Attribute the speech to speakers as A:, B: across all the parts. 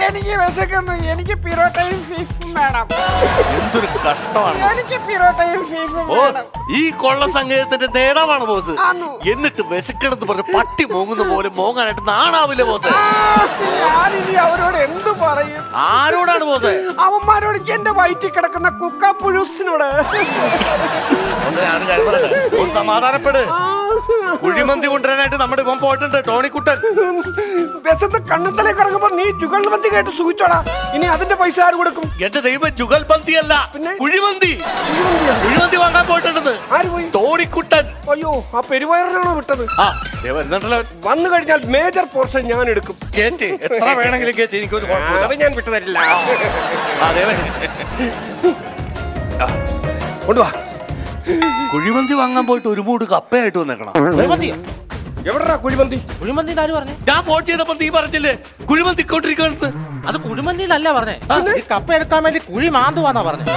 A: എനിക്ക് വിശക്കുന്നു എനിക്ക് പിറോട്ടയും ഫീഫും വേണം
B: എന്തൊരു കഷ്ടമാണ്
A: എനിക്ക് പിറോട്ടയും ഫീഫും
B: ബോസ്
A: വേണം
B: ഈ കൊള്ള സംഗീതത്തിന്റെ നേതാവാണ് ബോസ്
A: ആന്നു.
B: എന്നിട്ട് വിശക്കെടുത്ത് പറഞ്ഞ് പട്ടി മോങ്ങുന്ന പോലെ മോങ്ങാനായിട്ട് നാണാവില്ല ബോസ്
A: ആ, ഞാനിനി അവരോട് എന്ത് പറയും
B: ആരോടാണ് ബോസ്
A: അവന്മാരോട് എന്റെ വയറ്റിൽ കിടക്കുന്ന കുക്കാപ്പുഴുസിനോട്
B: ബോസേ, ഞാൻ ഒരു കാര്യം പറയട്ടെ? ബോസ് സമാധാനപ്പെട് കുഴിമന്തി കൊണ്ടുവരാനായിട്ട് നമ്മുടെ ഇവൻ പോയിട്ടുണ്ട് ടോണിക്കുട്ടൻ
A: വിശന്ന് കണ്ണത്തലേക്ക് ഇറങ്ങുമ്പോ നീ ചുഗൽമന്തി കേട്ട് സൂചിച്ചോടാ ഇനി അതിന്റെ പൈസ ആര് കൊടുക്കും
B: എന്റെ ദൈവം ജുഗൽബന്തി അല്ല
A: പിന്നെ?
B: കുഴിമന്തി കുഴിമന്തി വാങ്ങാൻ പോയിട്ടുണ്ടെന്ന്
A: ആര് പോയി
B: ടോണിക്കുട്ടൻ
A: അയ്യോ ആ പെരുവയറിനാണോ വിട്ടത്
B: ആ ദേ വരുന്നുണ്ടല്ലോ
A: വന്നു കഴിഞ്ഞാൽ മേജർ പോർഷൻ ഞാൻ എടുക്കും
B: കേറ്റി എത്ര വേണമെങ്കിലും കേറ്റി എനിക്കൊരു കുഴപ്പമില്ല
A: അത് ഞാൻ വിട്ടുതരില്ല
B: ആ, ദേ വരും.
A: കൊണ്ടുവാ
B: കുഴിമന്തി വാങ്ങാൻ പോയിട്ട് ഒരു മൂട് കപ്പയായിട്ട് വന്നേക്കണം
C: കുഴിമന്തിയോ
A: എവിടെടാ കുഴിമന്തി
C: കുഴിമന്തി ആര് പറഞ്ഞു
B: ഞാൻ ഫോൺ ചെയ്തപ്പോ നീ പറഞ്ഞില്ലേ കുഴിമന്തി കൊണ്ടിരിക്കുന്നത്
C: അത് കുഴിമന്തി എന്നല്ല പറഞ്ഞേ ഈ കപ്പ എടുക്കാൻ വേണ്ടി കുഴി മാന്തുവാന്നാ പറഞ്ഞേ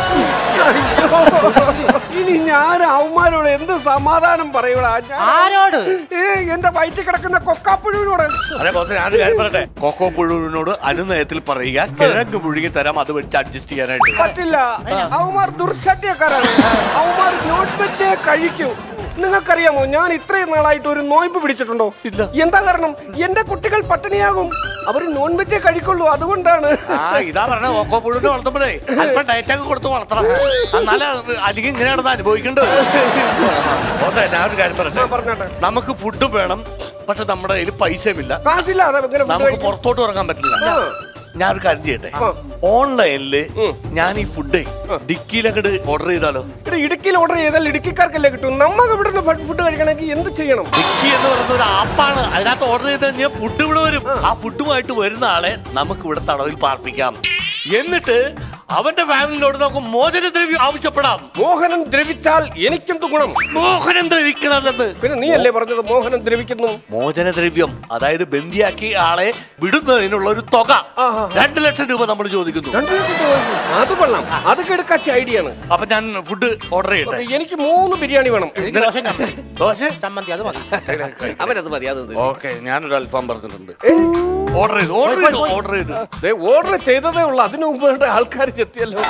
A: ഇനി ഞാൻ അവന്മാരോട് എന്ത് സമാധാനം പറയൂടാ ഞാൻ-
C: ആരോട്
A: ഏ എന്റെ വയറ്റിൽ കിടക്കുന്ന കൊക്കാപ്പുഴുവിനോട്
B: അതെ ബോസ് ഞാൻ കാര്യം പറയട്ടെ കൊക്കോ പുഴുവിനോട് അനുനയത്തിൽ പറയുക കിഴങ്ങ് പുഴുകി തരാം അത് വെച്ച് അഡ്ജസ്റ്റ് ചെയ്യാനായിട്ട്
A: പറ്റില്ല അവന്മാർ ദുർശട്യക്കാരാണ് അവന്മാർ നോൺ വെജേ കഴിക്കൂ നിങ്ങൾക്കറിയാമോ ഞാൻ ഇത്രയും നാളായിട്ട് ഒരു നോയമ്പ് പിടിച്ചിട്ടുണ്ടോ
B: ഇല്ല.
A: എന്താ കാരണം എന്റെ കുട്ടികൾ പട്ടിണിയാകും അവർ നോൺ വെജേ കഴിക്കുള്ളൂ അതുകൊണ്ടാണ്
B: ആ ഇതാ പറഞ്ഞ കൊക്കോ പുഴുവിനെ വളർത്തുമ്പോഴേ അല്പം ഡയറ്റൊക്കെ കൊടുത്ത് വളർത്തണം എന്നാലേ അല്ലെങ്കിൽ ഇങ്ങനെ നടന്ന് അനുഭവിക്കേണ്ടത് ബോസേ ഞാൻ ഒരു കാര്യം
A: ആ,
B: പറയട്ടെ
A: പറഞ്ഞോട്ടെ
B: നമുക്ക് ഫുഡ് വേണം പക്ഷെ നമ്മുടെ കയ്യിൽ പൈസയുമില്ല
A: കാശില്ല അതെ ഇങ്ങനെ food
B: നമുക്ക്
A: കഴിക്കാൻ.
B: പുറത്തോട്ട് ഇറങ്ങാൻ പറ്റില്ല
A: ആ.
B: ഞാനൊരു കാര്യം ചെയ്യട്ടെ
A: ആ.
B: ഓൺലൈനില്
A: ഉം.
B: ഞാൻ ഈ ഫുഡ് ഡിക്കിയിലൊക്കെ ഓർഡർ ചെയ്താലോ
A: ഇവിടെ ഇടുക്കിയിൽ ഓർഡർ ചെയ്താൽ ഇടുക്കിക്കാർക്കല്ലേ കിട്ടും നമുക്ക് ഇവിടുന്ന് ഫുഡ് കഴിക്കണമെങ്കിൽ എന്ത് ചെയ്യണം
B: ഡിക്കി എന്ന് പറയുന്ന ഒരു ആപ്പാണ് അതിനകത്ത് ഓർഡർ ചെയ്ത് കഴിഞ്ഞാൽ ഫുഡ് ഇവിടെ വരും ആ ഫുഡുമായിട്ട് വരുന്ന ആളെ നമുക്ക് ഇവിടെ തടവിൽ പാർപ്പിക്കാം എന്നിട്ട് അവന്റെ ഫാമിലിയോട് നമുക്ക് മോചനദ്രവ്യം ആവശ്യപ്പെടാം
A: മോഹനം ദ്രവിച്ചാൽ എനിക്കെന്ത് ഗുണം
B: മോഹനം ദ്രവിക്കണമെന്ന്
A: പിന്നെ നീ അല്ലേ പറഞ്ഞത് മോഹനം ദ്രവിക്കുന്നു
B: മോചനദ്രവ്യം അതായത് ബന്ദിയാക്കി ആളെ വിടുന്നതിനുള്ള ഒരു തുക
A: ആഹാ.
B: രണ്ട് ലക്ഷം രൂപ നമ്മൾ ചോദിക്കുന്നു
A: രണ്ടു ലക്ഷത്തി ചോദിച്ചു. അത് കൊള്ളാം അത് കിടക്കാച്ച ഐഡിയ ആണ്
B: അപ്പൊ ഞാൻ ഫുഡ് ഓർഡർ ചെയ്യട്ടെ
A: എനിക്ക് മൂന്ന് ബിരിയാണി വേണം
C: എനിക്ക് ദോശ ചമ്മന്തി
B: ദോശ
C: ചമ്മന്തി അത് മതി
A: അവനത് മതി അത്
B: ഓക്കെ ഞാനൊരു അൽഫാം പറഞ്ഞിട്ടുണ്ട് ഓർഡർ ചെയ്തു ഓർഡർ ചെയ്തു ഓർഡർ ചെയ്തു
A: ഓർഡർ ചെയ്തതേ ഉള്ളൂ അതിനു മുമ്പ് ആൾക്കാർ ചെത്തിയല്ലോ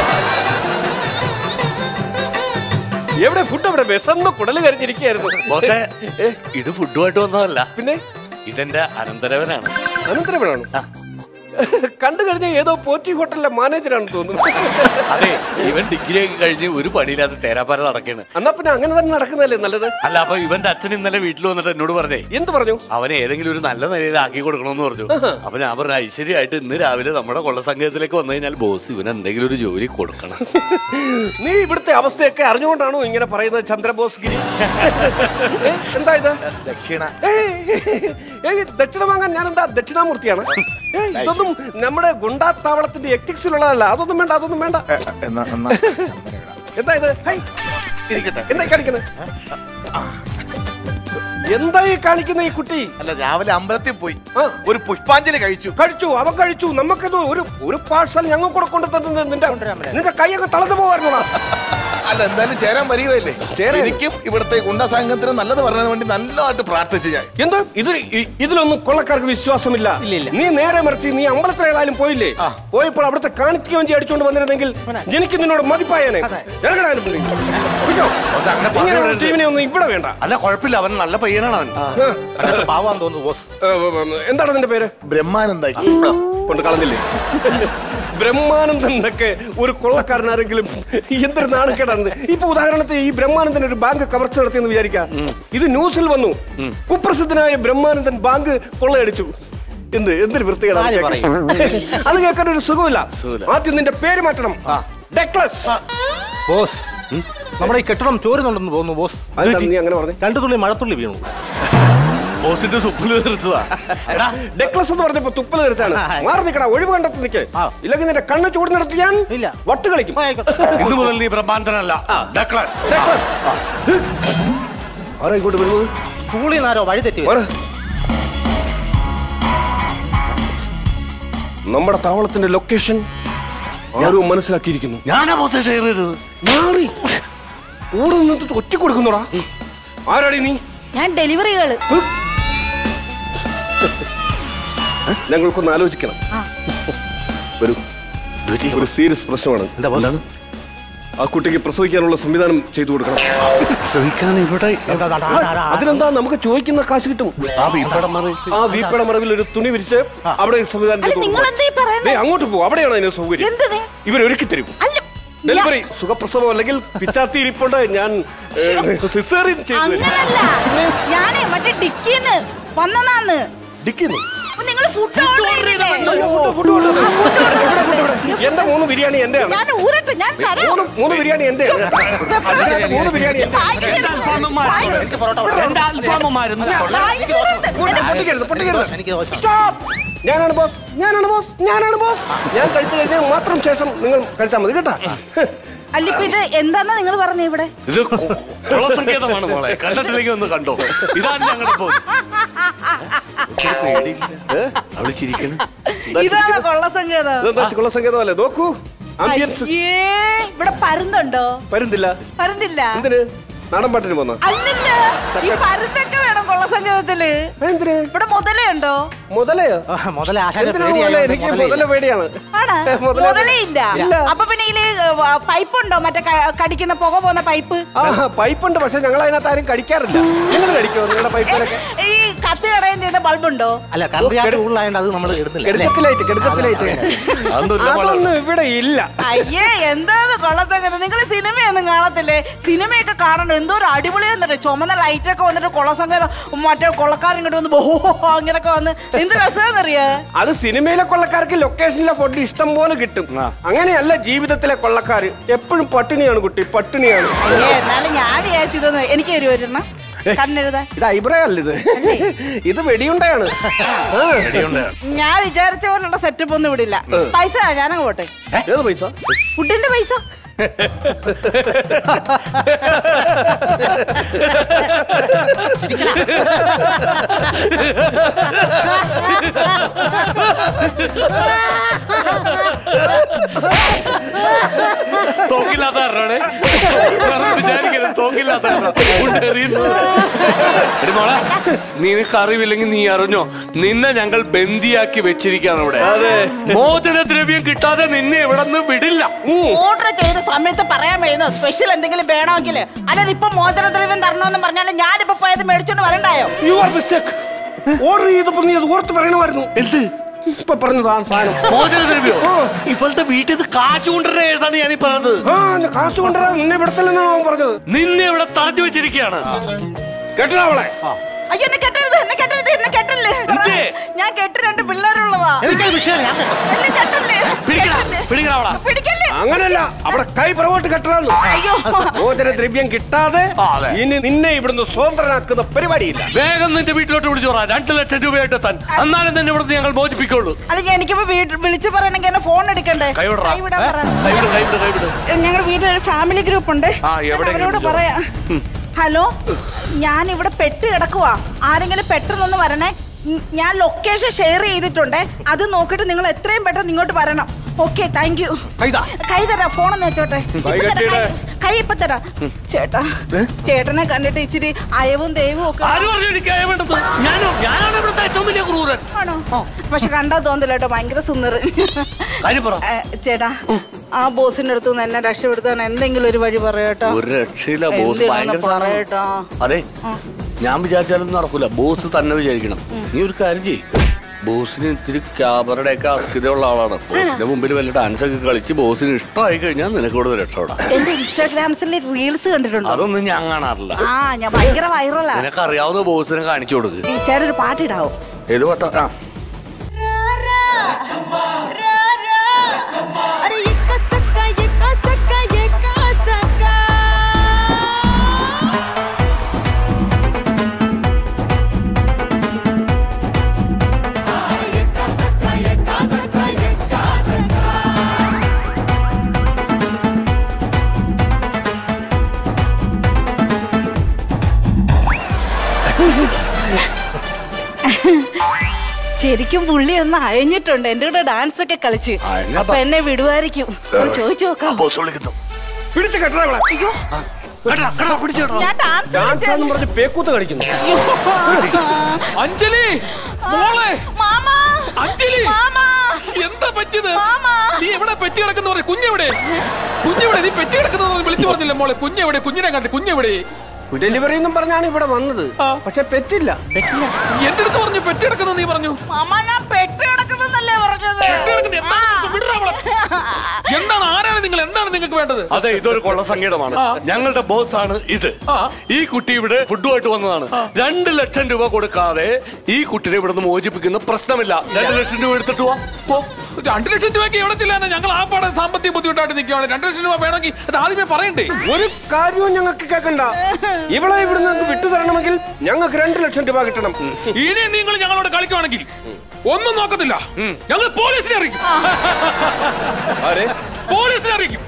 A: എവിടെ ഫുഡ് എവിടെ വിശന്ന് കുടല് കരിഞ്ഞിരിക്കുകയായിരുന്നു
B: ബോസേ ഇത് ഫുഡുമായിട്ട് വന്നതല്ല
A: പിന്നെ
B: ഇതെന്റെ അനന്തരവനാണ്
A: അനന്തരവനാണ് കണ്ടു കഴിഞ്ഞ ഏതോ പോറ്റി ഹോട്ടലിലെ മാനേജറാണ് തോന്നുന്നു
B: അതെ ഇവൻ ഡിഗ്രി ഒക്കെ കഴിഞ്ഞ് ഒരു പണിയില്ലാതെ തേരാപ്പാര നടക്കാണ്
A: എന്നാ പിന്നെ അങ്ങനെ തന്നെ നടക്കുന്നതല്ലേ നല്ലത്
B: അല്ല അപ്പൊ ഇവന്റെ അച്ഛൻ ഇന്നലെ വീട്ടിൽ വന്നിട്ട് എന്നോട് പറഞ്ഞേ
A: എന്ത് പറഞ്ഞു
B: അവനെ ഏതെങ്കിലും ഒരു നല്ല നിലയിൽ ആക്കി കൊടുക്കണമെന്ന് പറഞ്ഞു അപ്പൊ ഞാൻ പറഞ്ഞു ഐശ്വര്യമായിട്ട് ഇന്ന് രാവിലെ നമ്മുടെ കൊള്ള സംഘത്തിലേക്ക് വന്നു കഴിഞ്ഞാൽ ബോസ് ഇവന് എന്തെങ്കിലും ഒരു ജോലി കൊടുക്കണം
A: നീ ഇവിടുത്തെ അവസ്ഥയൊക്കെ അറിഞ്ഞുകൊണ്ടാണോ ഇങ്ങനെ പറയുന്നത് ചന്ദ്രബോസ് ഗിരി ഏ, എന്താ ഇത്
D: ദക്ഷിണ
A: ഏയ്, ഏയ്, ദക്ഷിണ വാങ്ങാൻ ഞാൻ എന്താ ദക്ഷിണാമൂർത്തിയാണ് ഏയ്, ഇതൊന്നും നമ്മുടെ ഗുണ്ടാത്താവളത്തിന്റെ എത്തിക്സിലുള്ളതല്ല അതൊന്നും വേണ്ട അതൊന്നും വേണ്ട
D: എ, എന്നാ എന്നാ ചന്ദനം ഇടാം.
A: എന്താ ഇത് ഹൈ,
D: ഇരിക്കട്ടെ
A: എന്തായി കാണിക്കുന്നത് എന്തായി കാണിക്കുന്ന ഈ കുട്ടി
D: അല്ല രാവിലെ അമ്പലത്തിൽ പോയി
A: ആ.
D: ഒരു പുഷ്പാഞ്ജലി കഴിച്ചു
A: കഴിച്ചു അവൻ കഴിച്ചു നമുക്കിത് ഒരു ഒരു പാഴ്സൽ ഞങ്ങൾ കൂടെ കൊണ്ടു തന്നത് നിന്റെ നിന്റെ കൈയൊക്കെ തളർന്നു പോകാറുണ്ടോ
D: അല്ല എന്തായാലും ചേരാൻ വരികയല്ലേ
A: ചേരാൻ.
D: എനിക്കും ഇവിടുത്തെ ഗുണ്ട സംഘത്തിന് നല്ലത് പറഞ്ഞതിന് വേണ്ടി നല്ലതായിട്ട് പ്രാർത്ഥിച്ചു ഞാൻ
A: എന്ത് ഇത് ഇ- ഇതിലൊന്നും കൊള്ളക്കാർക്ക് വിശ്വാസമില്ല
C: ഇല്ല, ഇല്ല.
A: നീ നേരെ മറിച്ച് നീ അമ്പലത്തിൽ ഏതായാലും പോയില്ലേ
D: ആ.
A: പോയപ്പോൾ അവിടുത്തെ കാണിക്ക വഞ്ചി അടിച്ചോണ്ട് വന്നിരുന്നെങ്കിൽ എനിക്ക് നിന്നോട് മതിപ്പായനെ
C: അതെ.
A: ഇറങ്ങടാനും പുള്ളി. പിടിച്ചോ?
B: ബോസ് അങ്ങനെ
A: ഇങ്ങനെയുള്ള
B: പറഞ്ഞു
A: ടീമിനെ ഒന്നും ഇവിടെ വേണ്ട
B: അല്ല കുഴപ്പമില്ല അവൻ നല്ല പയ്യനാണ് അവൻ
C: അതിനകത്ത് പാവാന്ന് തോന്നുന്നു ബോസ്
A: ഏ, ഏ, ഏ, എന്താണ് നിന്റെ പേര്
D: ബ്രഹ്മാനന്ദായി
A: കൊണ്ട് കളഞ്ഞില്ലേ ബ്രഹ്മാനന്ദൻ എന്നൊക്കെ ഒരു കൊള്ളക്കാരനാരെങ്കിലും എന്തൊരു നാണക്കേടാണ് ഇപ്പൊ ഉദാഹരണത്തിന് ഈ ബ്രഹ്മാനന്ദൻ ഒരു ബാങ്ക് കവർച്ച നടത്തിയെന്ന് വിചാരിക്കാം ഇത് ന്യൂസിൽ വന്നു കുപ്രസിദ്ധനായ ബ്രഹ്മാനന്ദൻ ബാങ്ക് കൊള്ളയടിച്ചു എന്ത് എന്തൊരു
C: ആര്
A: വൃത്തികേടാണ്
C: പറയും?
A: അത് കേൾക്കാൻ ഒരു സുഖമില്ല
B: സുഖമില്ല.
A: ആദ്യം നിന്റെ പേര് മാറ്റണം ഡെക്ലസ്
C: ബോസ് നമ്മുടെ ഈ കെട്ടിടം ചോരുന്നുണ്ടെന്ന് തോന്നുന്നു ബോസ്
A: അതെന്താ നീ അങ്ങനെ പറഞ്ഞു
C: രണ്ടു തുള്ളി മഴത്തുള്ളി വീണു
B: ബോസിന്റെ സുപ്പിൽ തീർച്ചതാ എടാ
A: ഡെക്ലസ് എന്ന് പറഞ്ഞപ്പോ തുപ്പൽ തെറിച്ചാണ് മാറി നിൽക്കടാ ഒഴിവ് കണ്ടെത്തി നിൽക്ക്
C: ആ.
A: ഇല്ലെങ്കിൽ നിന്റെ കണ്ണ് ചൂട് നടത്തി ഞാൻ
C: ഇല്ല.
A: വട്ട് കളിക്കും
C: ആ, ആയിക്കോട്ടെ.
B: ഇന്നു മുതൽ നീ ബ്രഹ്മാന്തനല്ല ഡക്ലസ്
A: ഡെക്ലസ് ആരാ ഇങ്ങോട്ട് വരുന്നത്
C: സ്കൂളിൽ നിന്നാരോ വഴി തെറ്റി
A: മാറ്. നമ്മുടെ താവളത്തിന്റെ ലൊക്കേഷൻ ആരോ മനസ്സിലാക്കിയിരിക്കുന്നു
B: ഞാനാ ബോസ് ഷെയർ ചെയ്തത്
A: മാറി കൂടെ നിന്നിട്ട് ഒറ്റ കൊടുക്കുന്നോടാ ആരാടി നീ
E: ഞാൻ ഡെലിവറികള്
A: ഞങ്ങൾക്കൊന്ന് ആലോചിക്കണം
E: ആ.
A: വരൂ ഒരു സീരിയസ് പ്രശ്നമാണ്
C: എന്താ boss?
A: ആ കുട്ടിക്ക് പ്രസവിക്കാനുള്ള സംവിധാനം ചെയ്തു കൊടുക്കണം
B: ശ്രമിക്കാൻ ഇവിടെ
A: അതിനെന്താ നമുക്ക് ചോദിക്കുന്ന കാശ് കിട്ടും
B: ആ വീപ്പടം മറി
A: ആ വീപ്പയുടെ മറവിൽ ഒരു തുണി വിരിച്ച് അവിടെ സംവിധാനം
E: അല്ല
A: ചെയ്തു
E: നിങ്ങൾ
A: കൊടുക്കണം.
E: എന്താ ഈ പറയുന്നത്
A: ദേ, അങ്ങോട്ട് പോകും അവിടെയാണ് അതിന് സൗകര്യം
E: എന്തിന്
A: ഇവർ ഒരുക്കി തരും
E: അല്ല ഞാൻ-
A: ഡെലിവറി സുഖപ്രസവം അല്ലെങ്കിൽ പിച്ചാത്തി ഇരിപ്പുണ്ട് ഞാൻ സിസേറിയൻ ചെയ്തു തരും.
E: അങ്ങനല്ല ഞാനേ മറ്റേ ഡിക്കിന്ന് വന്നതാന്ന്
A: ഡിക്കുന്നു
E: നിങ്ങൾ ഫുഡ് ഓർഡർ ചെയ്തില്ലേ
A: ഫുഡ് കൊണ്ടുവന്നു. ഇവിടെ, ഇവിടെ, ഇവിടെ. എന്റെ മൂന്ന് ബിരിയാണി എന്റെയാണ്
E: ഞാൻ ഊരട്ടെ ഞാൻ തരാം
A: മൂന്ന് മൂന്ന് ബിരിയാണി എന്റെയാണ് അതിനകത്ത് മൂന്ന് ബിരിയാണി എന്റെ
E: ബാഗ് തരുന്നത്. ബാഗ്
C: എനിക്ക് പൊറോട്ട വേണം.
B: രണ്ട് അൽഫാമുമാരും
E: ബാഗ് തരുന്നത്.
A: ഇങ്ങോട്ട് പൊട്ടിക്കരുത് പൊട്ടിക്കരുത്
C: എനിക്ക് ദോശ
A: സ്റ്റോപ്പ് ഞാനാണ് ബോസ് ഞാനാണ് ബോസ് ഞാനാണ് ബോസ് ഞാൻ കഴിച്ചു കഴിഞ്ഞാൽ മാത്രം ശേഷം നിങ്ങൾ കഴിച്ചാൽ മതി കേട്ടാ
E: അല്ല ഇപ്പൊ ഇത് എന്താന്നാ നിങ്ങൾ പറഞ്ഞു ഇവിടെ
B: ഇത് കുളസങ്കേതമാണ് മോളെ കണ്ടിട്ടില്ലെങ്കിൽ ഒന്ന് കണ്ടോ ഇതാണ് ഞങ്ങളുടെ ബോസ് അവള് ചിരിക്കണം
E: ഇതാണ് കൊള്ളസംഗീതം
A: ഇതെന്താ കൊള്ള സംഗീതമല്ലേ നോക്കൂ ആംബിയൻസ്
E: അയ്യേ ഇവിടെ പരുന്തുണ്ടോ
A: പരുന്നില്ല
E: പരുന്തില്ല
A: എന്തിന് നാടൻ പാട്ടിന് പോന്ന
E: അല്ലല്ല ഈ പരുന്തൊക്കെ വേണം കൊള്ളസംഗീതത്തില്
A: എന്തിന്
E: ഇവിടെ മുതലേ ഉണ്ടോ
A: മുതലയോ
C: ആ, മുതല ആശാന്റെ
A: എന്തിനാണ് മുതല
C: പേടിയായതുകൊണ്ട്
A: എനിക്ക്
C: മുതലേ
A: മുതല പേടിയാണ്
E: ആണ്
A: മുതലേ-
E: മുതലേ ഇല്ല
A: ഇല്ല.
E: അപ്പൊ പിന്നെ ഇതില് പൈപ്പ് ഉണ്ടോ മറ്റേ ക- കടിക്കുന്ന പുക പോകുന്ന പൈപ്പ്
A: ആ പൈപ്പ് ഉണ്ട് പക്ഷെ ഞങ്ങൾ അതിനകത്ത് ആരും കടിക്കാറില്ല നിങ്ങൾ കടിക്കുമോ നിങ്ങളുടെ പൈപ്പിലൊക്കെ
E: ഈ കത്ത് കടയും ചെയ്യുന്ന ബൾബ് ഉണ്ടോ
C: അല്ല കറണ്ട് ചാർജ് കൂടുതലായതുകൊണ്ട് അത് നമ്മൾ ഇടുന്നില്ല അല്ലേ?
A: കെടുക്കത്തിലായിട്ട് കെടുക്കത്തിലായിട്ട്
B: അതൊന്നുമില്ല മോളെ
A: അതൊന്നും ഇവിടെ ഇല്ല
E: അയ്യേ എന്താണ് കൊള്ളസംഗീതം നിങ്ങൾ സിനിമയൊന്നും കാണത്തില്ലേ സിനിമയൊക്കെ കാണണം എന്തോ ഒരു അടിപൊളിയെന്നിട്ട് ചുമന്ന ലൈറ്റ് ഒക്കെ വന്നിട്ട് കൊള്ളസംഗീതം മറ്റേ കൊള്ളക്കാരൻ ഇങ്ങോട്ട് വന്ന് ബോ അങ്ങനൊക്കെ വന്ന് എന്ത് രസമെന്നറിയാ
A: അത് സിനിമയിലെ കൊള്ളക്കാർക്ക് ലൊക്കേഷനിലെ ഫുഡ് ഇഷ്ടം പോലെ കിട്ടും അങ്ങനെയല്ല ജീവിതത്തിലെ കൊള്ളക്കാര് എപ്പോഴും പട്ടിണിയാണ് കുട്ടി പട്ടിണിയാണ്
E: അയ്യേ എന്നാലും ഞാൻ വിചാരിച്ചിരുന്നു എനിക്ക് ഒരു ഒരെണ്ണം കണ്ണെഴുതാൻ
A: ഇത് ഐബ്രോ അല്ല ഇത് ഇത് വെടിയുണ്ടയാണ് ആ.
E: ഞാൻ വിചാരിച്ച പോലുള്ള സെറ്റപ്പ് ഒന്നും ഇവിടില്ല പൈസ ഞാനങ്ങ് പോട്ടെ
A: ഏത് പൈസ
E: ഫുഡിന്റെ പൈസ
B: തോക്കില്ലാത്ത കാരണമാണ് വിചാരിക്കരുത് തോക്കില്ലാത്ത കാരണം. ഉണ്ട് എറിയുന്നത്. എടി മോളെ നിനക്ക് അറിവില്ലെങ്കിൽ നീ അറിഞ്ഞോ നിന്നെ ഞങ്ങൾ ബന്ദിയാക്കി വെച്ചിരിക്കുകയാണ് ഇവിടെ മോചനദ്രവ്യം കിട്ടാതെ നിന്നെ ഇവിടെ നിന്ന് വിടില്ല
E: ഓർഡർ ചെയ്ത സമയത്ത് പറയാൻ വേണം സ്പെഷ്യൽ എന്തെങ്കിലും വേണമെങ്കിൽ അല്ലാതെ ഇപ്പൊ മോചനദ്രവ്യം തരണമെന്ന് പറഞ്ഞാൽ ഞാനിപ്പോ പോയത് മേടിച്ചോണ്ട് വരണ്ടായോ
A: യു ആർ മിസ്റ്റേക്ക് ഓർഡർ ചെയ്തപ്പോ നീ അത് ഓർത്ത് പറയണമായിരുന്നു എന്ത് ഇപ്പൊ പറഞ്ഞതാണ് സാധനം
B: മോചനദ്രവ്യോ ഇവളുടെ വീട്ടിൽ നിന്ന് കാശ് കൊണ്ടുവരുന്ന കേസാണ് ഞാനീ പറഞ്ഞത്
A: ആ ഞാൻ കാശ് കൊണ്ടുവരാൻ നിന്നെ വിടത്തില്ലെന്നാണ് അവൻ പറഞ്ഞത്
B: നിന്നെ ഇവിടെ തടഞ്ഞു വെച്ചിരിക്കുകയാണ്
A: കേട്ടോ അവളെ
E: അയ്യോ എന്നെ കെട്ടരുത് എന്നെ കെട്ടരുത് എന്നെ കെട്ടല്ലേ
B: എന്തേ?
E: ഞാൻ കെട്ട് രണ്ട് പിള്ളേരുള്ളതാ
C: എനിക്കത് വിഷയം ഞാൻ കേട്ടോ.
E: എന്നെ കെട്ടല്ലേ കെട്ടല്ലേ?
B: പിടിക്കണവളാ
E: പിടിക്കല്ലേ
A: അങ്ങനല്ല അവിടെ കൈ പുറകോട്ട് കെട്ടണമെന്ന്
E: അയ്യോ
A: മോചന ദ്രവ്യം കിട്ടാതെ
B: ആ, അതെ.
A: ഇനി നിന്നെ ഇവിടുന്ന് സ്വതന്ത്രനാക്കുന്ന പരിപാടിയില്ല
B: വേഗം നിന്റെ വീട്ടിലോട്ട് വിളിച്ചു പറ രണ്ട് ലക്ഷം രൂപയായിട്ട് താൻ എന്നാലും തന്നെ ഇവിടുന്ന് ഞങ്ങൾ മോചിപ്പിക്കുള്ളൂ
E: അത് ഞാൻ എനിക്കിപ്പോ വീട്ടിൽ വിളിച്ചു പറയണെങ്കിൽ എന്നെ ഫോൺ എടുക്കണ്ടേ
B: കൈവിടറാ.
E: കൈവിടാൻ പറയണം
B: കൈവിട് കൈവിട് കൈവിട്
E: ഞങ്ങളുടെ വീട്ടിൽ ഒരു ഫാമിലി ഗ്രൂപ്പ് ഉണ്ട്
B: ആ, എവിടെ
E: ഞാൻ അവരോട്
B: വിളിച്ചോ?
E: പറയാം ഹലോ ഞാൻ ഇവിടെ പെട്ട് കിടക്കുവാ ആരെങ്കിലും പെട്ടെന്നൊന്ന് വരണേ ഉം, ഞാൻ ലൊക്കേഷൻ ഷെയർ ചെയ്തിട്ടുണ്ട് അത് നോക്കിയിട്ട് നിങ്ങൾ എത്രയും പെട്ടെന്ന് ഇങ്ങോട്ട് വരണം ഓക്കെ താങ്ക് യു
C: കൈതാ.
E: കൈ തരാം ഫോണൊന്ന് വെച്ചോട്ടെ ഇപ്പൊ തരാം,
A: കെട്ടിയിടെ.
E: കൈ- കൈ ഇപ്പൊ തരാം ചേട്ടാ ചേട്ടനെ കണ്ടിട്ട് ഇച്ചിരി അയവും ദൈവവും ഒക്കെ
B: ആര് പറഞ്ഞു എനിക്ക് വേണ്ടത് ഞാനോ ഞാനാണ് ഇവിടുത്തെ ഏറ്റവും വലിയ ക്രൂരൻ
E: ആണോ പക്ഷെ കണ്ടാ തോന്നില്ല കേട്ടോ ഭയങ്കര സുന്ദർ
B: കാര്യം പറ
E: ചേട്ടാ ആ ബോസിന്റെ അടുത്ത് നിന്ന് എന്നെ രക്ഷപ്പെടുത്താൻ എന്തെങ്കിലും ഒരു വഴി പറയട്ടോ
B: ഒരു രക്ഷയില്ല ബോസ്
E: എന്തിനാണ്
B: ഭയങ്കര സാധനമാണ്.
E: പറയട്ടോ
B: അതെ ഞാൻ വിചാരിച്ചാലൊന്നും നടക്കൂല ബോസ് തന്നെ വിചാരിക്കണം നീ ഒരു കാര്യം ചെയ്യ് ബോസിന് ഇത്തിരി ക്യാമറയുടെ ഒക്കെ അസ്ഥിരമുള്ള ആളാണ് ബോസിന്റെ മുമ്പിൽ വല്ല ഡാൻസ് ഒക്കെ കളിച്ച് ബോസിന് ഇഷ്ടമായി കഴിഞ്ഞാൽ നിനക്ക് കൂടുതൽ രക്ഷപ്പെടാം
E: എന്റെ ഇൻസ്റ്റാഗ്രാംസിൽ റീൽസ് കണ്ടിട്ടുണ്ടോ
B: അതൊന്നും ഞാൻ കാണാറില്ല
E: ആ ഞാൻ ഭയങ്കര വൈറലാ
B: നിനക്ക് അറിയാവുന്ന ബോസിനെ കാണിച്ചു കൊടുക്ക്
E: ടീച്ചർ ഒരു പാട്ടിടാവോ
B: ഏത് പട്ട ആ
F: अरे ये कसका ये कसका ये कसका
E: ശരിക്കും പുള്ളി ഒന്ന് അയഞ്ഞിട്ടുണ്ട് എന്റെ കൂടെ ഡാൻസ് ഒക്കെ കളിച്ച്
B: അയഞ്ഞതാ.
E: അപ്പൊ എന്നെ വിടുവായിരിക്കും ഒന്ന് ചോദിച്ചു നോക്കാം
B: ബോസ് വിളിക്കുന്നു
A: പിടിച്ച് കെട്ടണ അവളെ
E: അയ്യോ
B: കേട്ടോ, കേട്ടോ, പിടിച്ച് കേട്ടോ.
E: ഞാൻ ഡാൻസ്
A: ഡാൻസ് എന്ന് പറഞ്ഞ് പേക്കൂത്ത് കളിക്കുന്നു
B: അഞ്ജലി മോളെ
E: മാമ
B: അഞ്ജലി
E: മാമ
B: എന്താ പറ്റിയത്
E: മാമാ.
B: നീ എവിടെ പെറ്റി കിടക്കുന്ന പറയും കുഞ്ഞെവിടെ കുഞ്ഞെവിടെ നീ പെറ്റി കിടക്കുന്ന വിളിച്ചു പറഞ്ഞില്ല മോളെ കുഞ്ഞെവിടെ കുഞ്ഞിനെ കണ്ടി കുഞ്ഞെവിടെ
A: ഡെലിവറി എന്നും പറഞ്ഞാണ് ഇവിടെ വന്നത്
B: ആ.
A: പക്ഷെ പെറ്റില്ല
B: എന്റെ അടുത്ത് പറഞ്ഞു പെറ്റി കിടക്കുന്ന നീ പറഞ്ഞു
E: മാമ ഞാൻ പെട്ട് കിടക്കുന്നല്ലേ പറഞ്ഞത്
B: പെറ്റി കിടക്കുന്ന എന്താണ് വിടടാ അവളെ. എന്താണ് ആരാണ് നിങ്ങൾ എന്താണ് നിങ്ങൾക്ക് വേണ്ടത്
G: അതെ ഇതൊരു കൊള്ള സംഗീതമാണ്
B: ആ.
G: ഞങ്ങളുടെ ബോസ് ആണ് ഇത്
B: ആ.
G: ഈ കുട്ടി ഇവിടെ ഫുഡുമായിട്ട് വന്നതാണ് രണ്ട് ലക്ഷം രൂപ കൊടുക്കാതെ ഈ കുട്ടിനെ ഇവിടെ നിന്ന് മോചിപ്പിക്കുന്ന പ്രശ്നമില്ല രണ്ട് ലക്ഷം രൂപ എടുത്തിട്ട് പോവാ
B: പോ. രണ്ട് ലക്ഷം രൂപയ്ക്ക് എവിടെ ചെല്ലാൻ ഞങ്ങൾ ആ പാടെ സാമ്പത്തിക ബുദ്ധിമുട്ടായിട്ട് നിൽക്കുകയാണ് രണ്ട് ലക്ഷം രൂപ വേണമെങ്കിൽ അത് ആദ്യമേ പറയണ്ടേ
A: ഒരു കാര്യവും ഞങ്ങൾക്ക് കേൾക്കണ്ട ഇവളെ ഇവിടെ നിന്ന് വിട്ടു തരണമെങ്കിൽ ഞങ്ങൾക്ക് രണ്ട് ലക്ഷം രൂപ കിട്ടണം
B: ഇനി നിങ്ങൾ ഞങ്ങളോട് കളിക്കുവാണെങ്കിൽ ഒന്നും നോക്കത്തില്ല ഞങ്ങൾ പോലീസിനെ അറിയിക്കും
A: ആരെ
B: പോലീസിനെ അറിയിക്കും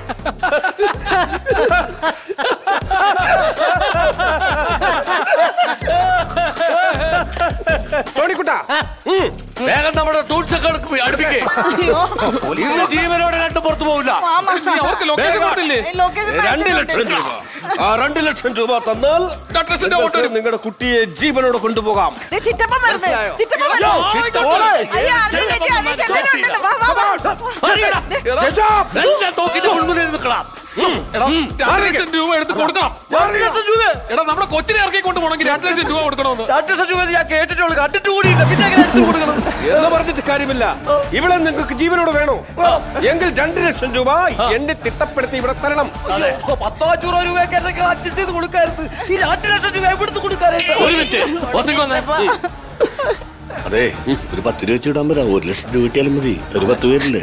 A: തോണിക്കുട്ട
G: വേഗം നമ്മുടെ ടൂൾസ് ഒക്കെ എടുക്ക് അടുപ്പിക്കേ ഇന്ന് ജീവനോടെ രണ്ടും പുറത്തു പോവില്ല
E: മാമ
B: നീ അവർക്ക് ലൊക്കേഷൻ കൊടുത്തില്ലേ
E: ഈ ലൊക്കേഷൻ
A: രണ്ട് ലക്ഷം രൂപ ആ രണ്ട് ലക്ഷം രൂപ തന്നാൽ
B: രണ്ട് ലക്ഷം രൂപ കൊണ്ടുവരും
A: നിങ്ങളുടെ കുട്ടിയെ ജീവനോടെ കൊണ്ടുപോകാം
E: ദേ ചിറ്റപ്പൻ വരുന്നത് ചിറ്റപ്പൻ
B: അയ്യോ,
E: വരുന്നത്
B: ആയിക്കോട്ടെ.
E: അയ്യോ അത് ചേച്ചി അത് ചെല്ലനും ഉണ്ടല്ലോ വാ വാ വാ
B: എടാ,
G: എല്ലാം തോക്കിന്റെ മുൻപിൽ നിൽക്കണം
B: എടാ, രണ്ട് ലക്ഷം രൂപ എടുത്ത് കൊടുക്കണം എടാ നമ്മുടെ കൊച്ചിനെ ഇറക്കി കൊണ്ട് പോകണമെങ്കിൽ രണ്ട് ലക്ഷം രൂപ കൊടുക്കണമെന്ന്
G: രണ്ട് ലക്ഷം രൂപ ഞാൻ കേട്ടിട്ടുള്ളൂ കണ്ടിട്ട് കൂടിയില്ല പിന്നെ എങ്ങനെ എടുത്ത് കൊടുക്കണം
A: എന്ന് പറഞ്ഞിട്ട് കാര്യമില്ല ഇവിടെ നിങ്ങൾക്ക് ജീവനോട് വേണോ എങ്കിൽ രണ്ട് ലക്ഷം രൂപ എന്നെ തിട്ടപ്പെടുത്തി ഇവിടെ തരണം
G: പത്തോ അഞ്ഞൂറോ രൂപയൊക്കെ എന്തെങ്കിലും അഡ്ജസ്റ്റ് ചെയ്ത് കൊടുക്കാറുണ്ട് ഈ രണ്ട് ലക്ഷം രൂപ എവിടുന്ന് കൊടുക്കാനായിട്ട് ഒരു മിനിറ്റ് ഒത്തിരി വന്നേ അതെ ഒരു പത്ത് രൂപ വെച്ച് ഇടാൻ പറ്റാ ഒരു ലക്ഷം രൂപ കിട്ടിയാലും മതി ഒരു പത്ത് പേരില്ലേ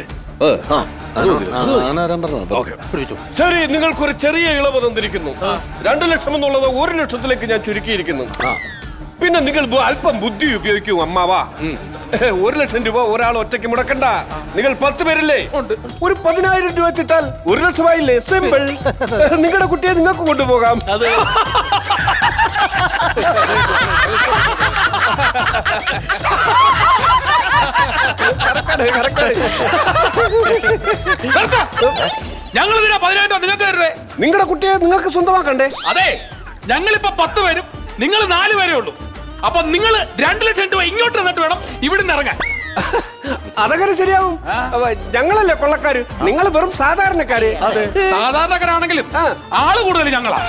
G: ആരാൻ പറഞ്ഞു
A: ശരി നിങ്ങൾക്കൊരു ചെറിയ ഇളവ് തന്നിരിക്കുന്നു രണ്ട് ലക്ഷം എന്നുള്ളത് ഒരു ലക്ഷത്തിലേക്ക് ഞാൻ ചുരുക്കിയിരിക്കുന്നു പിന്നെ നിങ്ങൾ ബു- അല്പം ബുദ്ധി ഉപയോഗിക്കൂ അമ്മാവാ ഒരു ലക്ഷം രൂപ ഒരാൾ ഒറ്റയ്ക്ക് മുടക്കണ്ട നിങ്ങൾ പത്ത് പേരില്ലേ ഒരു പതിനായിരം രൂപ വെച്ചിട്ടാൽ ഒരു ലക്ഷമായില്ലേ സിമ്പിൾ നിങ്ങളുടെ കുട്ടിയെ നിങ്ങൾക്ക് കൊണ്ടുപോകാം Correct ആണ്, correct ആണ്.
B: ഞങ്ങൾ ഇതിനാ പതിനായിരം രൂപ നിങ്ങൾക്ക് തരുന്നേ
A: നിങ്ങളുടെ കുട്ടിയെ നിങ്ങൾക്ക് സ്വന്തമാക്കണ്ടേ
B: അതെ ഞങ്ങളിപ്പോ പത്ത് പേരും നിങ്ങൾ നാല് പേരേ ഉള്ളൂ അപ്പൊ നിങ്ങൾ രണ്ട് ലക്ഷം രൂപ ഇങ്ങോട്ട് നിന്നിട്ട് വേണം ഇവിടുന്ന് ഇറങ്ങാൻ
A: അതങ്ങനെ ശരിയാവും അവ- ഞങ്ങളല്ലേ കൊള്ളക്കാര് നിങ്ങൾ വെറും സാധാരണക്കാര് അതെ
B: സാധാരണക്കാരാണെങ്കിലും
A: ആ.
B: ആള് കൂടുതൽ ഞങ്ങളാ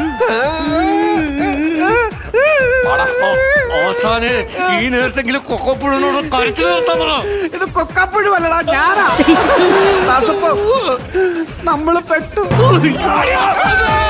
G: അവസാനെ ഈ നേരത്തെങ്കിലും കൊക്കപ്പുഴനോട് കരച്ചു നിർത്താൻ പറ
A: ഇത് കൊക്കപ്പുഴുവല്ലടാ ഞാനാ ദാസപ്പ നമ്മള് പെട്ടു
B: അയ്യോ!